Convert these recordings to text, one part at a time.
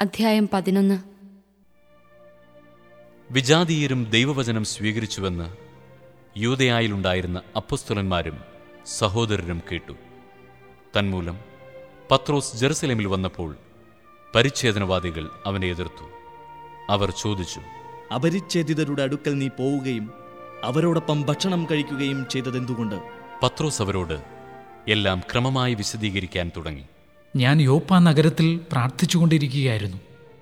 അധ്യായം പതിനൊന്ന് വിജാതീയരും ദൈവവചനം സ്വീകരിച്ചുവെന്ന് യൂതയായിലുണ്ടായിരുന്ന അപ്പസ്തുലന്മാരും സഹോദരരും കേട്ടു തന്മൂലം പത്രോസ് ജെറുസലേമിൽ വന്നപ്പോൾ പരിച്ഛേദനവാദികൾ അവനെ എതിർത്തു അവർ ചോദിച്ചു അപരിച്ഛേദിതരുടെ അടുക്കൽ നീ പോവുകയും അവരോടൊപ്പം ഭക്ഷണം കഴിക്കുകയും ചെയ്തതെന്തുകൊണ്ട് പത്രോസ് അവരോട് എല്ലാം ക്രമമായി വിശദീകരിക്കാൻ തുടങ്ങി ഞാൻ യോപ്പ നഗരത്തിൽ പ്രാർത്ഥിച്ചുകൊണ്ടിരിക്കുകയായിരുന്നു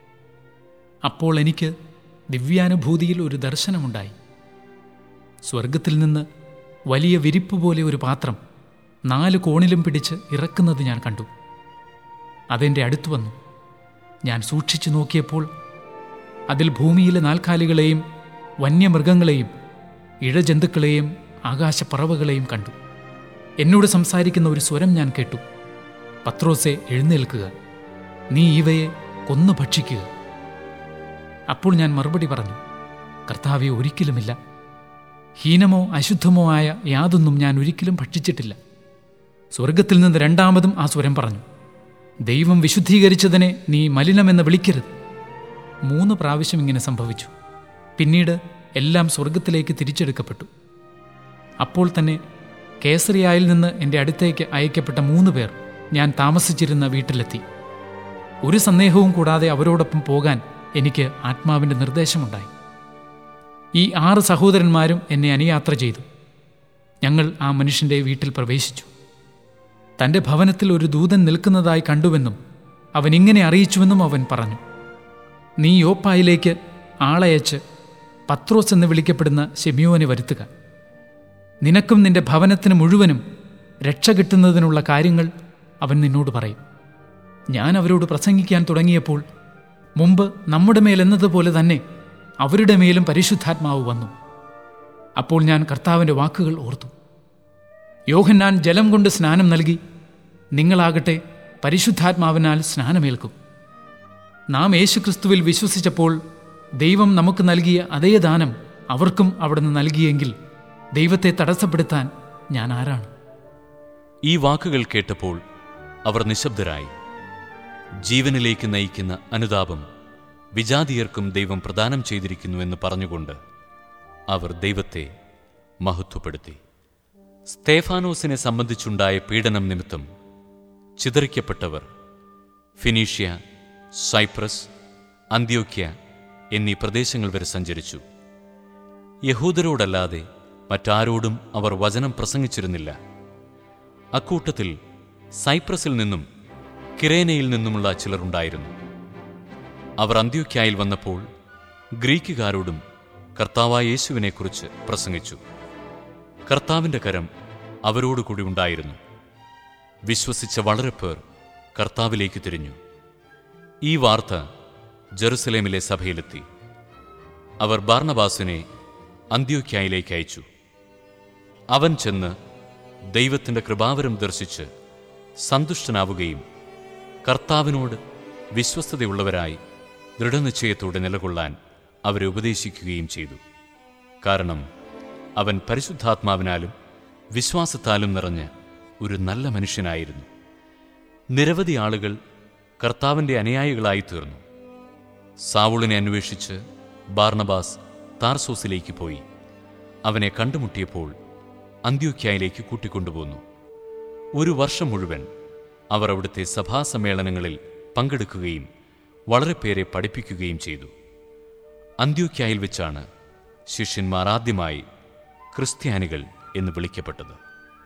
അപ്പോൾ എനിക്ക് ദിവ്യാനുഭൂതിയിൽ ഒരു ദർശനമുണ്ടായി സ്വർഗത്തിൽ നിന്ന് വലിയ വിരിപ്പ് പോലെ ഒരു പാത്രം നാല് കോണിലും പിടിച്ച് ഇറക്കുന്നത് ഞാൻ കണ്ടു അതെൻ്റെ അടുത്തു വന്നു ഞാൻ സൂക്ഷിച്ചു നോക്കിയപ്പോൾ അതിൽ ഭൂമിയിലെ നാൽക്കാലികളെയും വന്യമൃഗങ്ങളെയും ഇഴജന്തുക്കളെയും ആകാശപ്പറവകളെയും കണ്ടു എന്നോട് സംസാരിക്കുന്ന ഒരു സ്വരം ഞാൻ കേട്ടു പത്രോസെ എഴുന്നേൽക്കുക നീ ഇവയെ കൊന്നു ഭക്ഷിക്കുക അപ്പോൾ ഞാൻ മറുപടി പറഞ്ഞു കർത്താവെ ഒരിക്കലുമില്ല ഹീനമോ അശുദ്ധമോ ആയ യാതൊന്നും ഞാൻ ഒരിക്കലും ഭക്ഷിച്ചിട്ടില്ല സ്വർഗത്തിൽ നിന്ന് രണ്ടാമതും ആ സ്വരം പറഞ്ഞു ദൈവം വിശുദ്ധീകരിച്ചതിനെ നീ മലിനമെന്ന് വിളിക്കരുത് മൂന്ന് പ്രാവശ്യം ഇങ്ങനെ സംഭവിച്ചു പിന്നീട് എല്ലാം സ്വർഗത്തിലേക്ക് തിരിച്ചെടുക്കപ്പെട്ടു അപ്പോൾ തന്നെ കേസറിയായിൽ നിന്ന് എൻ്റെ അടുത്തേക്ക് അയക്കപ്പെട്ട മൂന്ന് പേർ ഞാൻ താമസിച്ചിരുന്ന വീട്ടിലെത്തി ഒരു സന്ദേഹവും കൂടാതെ അവരോടൊപ്പം പോകാൻ എനിക്ക് ആത്മാവിൻ്റെ നിർദ്ദേശമുണ്ടായി ഈ ആറ് സഹോദരന്മാരും എന്നെ അനുയാത്ര ചെയ്തു ഞങ്ങൾ ആ മനുഷ്യൻ്റെ വീട്ടിൽ പ്രവേശിച്ചു തൻ്റെ ഭവനത്തിൽ ഒരു ദൂതൻ നിൽക്കുന്നതായി കണ്ടുവെന്നും അവൻ ഇങ്ങനെ അറിയിച്ചുവെന്നും അവൻ പറഞ്ഞു നീ യോപ്പായിലേക്ക് ആളയച്ച് പത്രോസ് എന്ന് വിളിക്കപ്പെടുന്ന ഷെമിയോനെ വരുത്തുക നിനക്കും നിന്റെ ഭവനത്തിന് മുഴുവനും രക്ഷ കിട്ടുന്നതിനുള്ള കാര്യങ്ങൾ അവൻ നിന്നോട് പറയും ഞാൻ അവരോട് പ്രസംഗിക്കാൻ തുടങ്ങിയപ്പോൾ മുമ്പ് നമ്മുടെ മേൽ എന്നതുപോലെ തന്നെ അവരുടെ മേലും പരിശുദ്ധാത്മാവ് വന്നു അപ്പോൾ ഞാൻ കർത്താവിൻ്റെ വാക്കുകൾ ഓർത്തു യോഹന്നാൻ ജലം കൊണ്ട് സ്നാനം നൽകി നിങ്ങളാകട്ടെ പരിശുദ്ധാത്മാവിനാൽ സ്നാനമേൽക്കും നാം യേശുക്രിസ്തുവിൽ വിശ്വസിച്ചപ്പോൾ ദൈവം നമുക്ക് നൽകിയ അതേ ദാനം അവർക്കും അവിടുന്ന് നൽകിയെങ്കിൽ ദൈവത്തെ തടസ്സപ്പെടുത്താൻ ഞാൻ ആരാണ് ഈ വാക്കുകൾ കേട്ടപ്പോൾ അവർ നിശബ്ദരായി ജീവനിലേക്ക് നയിക്കുന്ന അനുതാപം വിജാതീയർക്കും ദൈവം പ്രദാനം ചെയ്തിരിക്കുന്നുവെന്ന് പറഞ്ഞുകൊണ്ട് അവർ ദൈവത്തെ മഹത്വപ്പെടുത്തി സ്തേഫാനോസിനെ സംബന്ധിച്ചുണ്ടായ പീഡനം നിമിത്തം ചിതറിക്കപ്പെട്ടവർ ഫിനീഷ്യ സൈപ്രസ് അന്ത്യോക്യ എന്നീ പ്രദേശങ്ങൾ വരെ സഞ്ചരിച്ചു യഹൂദരോടല്ലാതെ മറ്റാരോടും അവർ വചനം പ്രസംഗിച്ചിരുന്നില്ല അക്കൂട്ടത്തിൽ സൈപ്രസിൽ നിന്നും കിറേനയിൽ നിന്നുമുള്ള ചിലരുണ്ടായിരുന്നു അവർ അന്ത്യോക്യായിൽ വന്നപ്പോൾ ഗ്രീക്കുകാരോടും കർത്താവായ യേശുവിനെക്കുറിച്ച് പ്രസംഗിച്ചു കർത്താവിൻ്റെ കരം അവരോടുകൂടി ഉണ്ടായിരുന്നു വിശ്വസിച്ച വളരെ പേർ കർത്താവിലേക്ക് തിരിഞ്ഞു ഈ വാർത്ത ജെറുസലേമിലെ സഭയിലെത്തി അവർ ബാർണബാസിനെ അന്ത്യോക്യായിലേക്ക് അയച്ചു അവൻ ചെന്ന് ദൈവത്തിൻ്റെ കൃപാവരം ദർശിച്ച് സന്തുഷ്ടനാവുകയും കർത്താവിനോട് വിശ്വസ്തതയുള്ളവരായി ദൃഢനിശ്ചയത്തോടെ നിലകൊള്ളാൻ അവരെ ഉപദേശിക്കുകയും ചെയ്തു കാരണം അവൻ പരിശുദ്ധാത്മാവിനാലും വിശ്വാസത്താലും നിറഞ്ഞ ഒരു നല്ല മനുഷ്യനായിരുന്നു നിരവധി ആളുകൾ കർത്താവിൻ്റെ അനുയായികളായി തീർന്നു സാവുളിനെ അന്വേഷിച്ച് ബാർണബാസ് താർസോസിലേക്ക് പോയി അവനെ കണ്ടുമുട്ടിയപ്പോൾ അന്ത്യോക്യായിലേക്ക് കൂട്ടിക്കൊണ്ടുപോന്നു ഒരു വർഷം മുഴുവൻ അവർ അവിടുത്തെ സഭാസമ്മേളനങ്ങളിൽ പങ്കെടുക്കുകയും വളരെ പേരെ പഠിപ്പിക്കുകയും ചെയ്തു അന്ത്യോക്യായിൽ വെച്ചാണ് ശിഷ്യന്മാർ ആദ്യമായി ക്രിസ്ത്യാനികൾ എന്ന് വിളിക്കപ്പെട്ടത്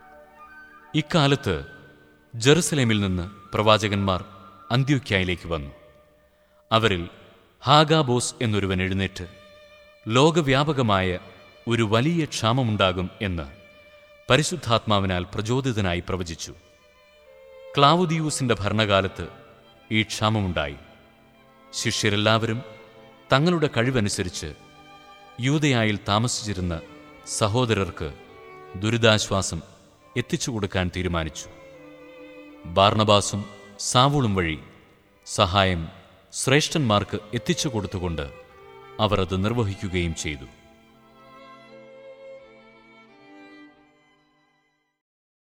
ഇക്കാലത്ത് ജെറുസലേമിൽ നിന്ന് പ്രവാചകന്മാർ അന്ത്യോക്യായിലേക്ക് വന്നു അവരിൽ ഹാഗാബോസ് എന്നൊരുവൻ എഴുന്നേറ്റ് ലോകവ്യാപകമായ ഒരു വലിയ ക്ഷാമമുണ്ടാകും എന്ന് പരിശുദ്ധാത്മാവിനാൽ പ്രചോദിതനായി പ്രവചിച്ചു ക്ലാവുദിയൂസിന്റെ ഭരണകാലത്ത് ഈ ക്ഷാമമുണ്ടായി ശിഷ്യരെല്ലാവരും തങ്ങളുടെ കഴിവനുസരിച്ച് യൂതയായിൽ താമസിച്ചിരുന്ന സഹോദരർക്ക് ദുരിതാശ്വാസം എത്തിച്ചു കൊടുക്കാൻ തീരുമാനിച്ചു ബാർണബാസും സാവൂളും വഴി സഹായം ശ്രേഷ്ഠന്മാർക്ക് എത്തിച്ചു കൊടുത്തുകൊണ്ട് അവർ അത് നിർവഹിക്കുകയും ചെയ്തു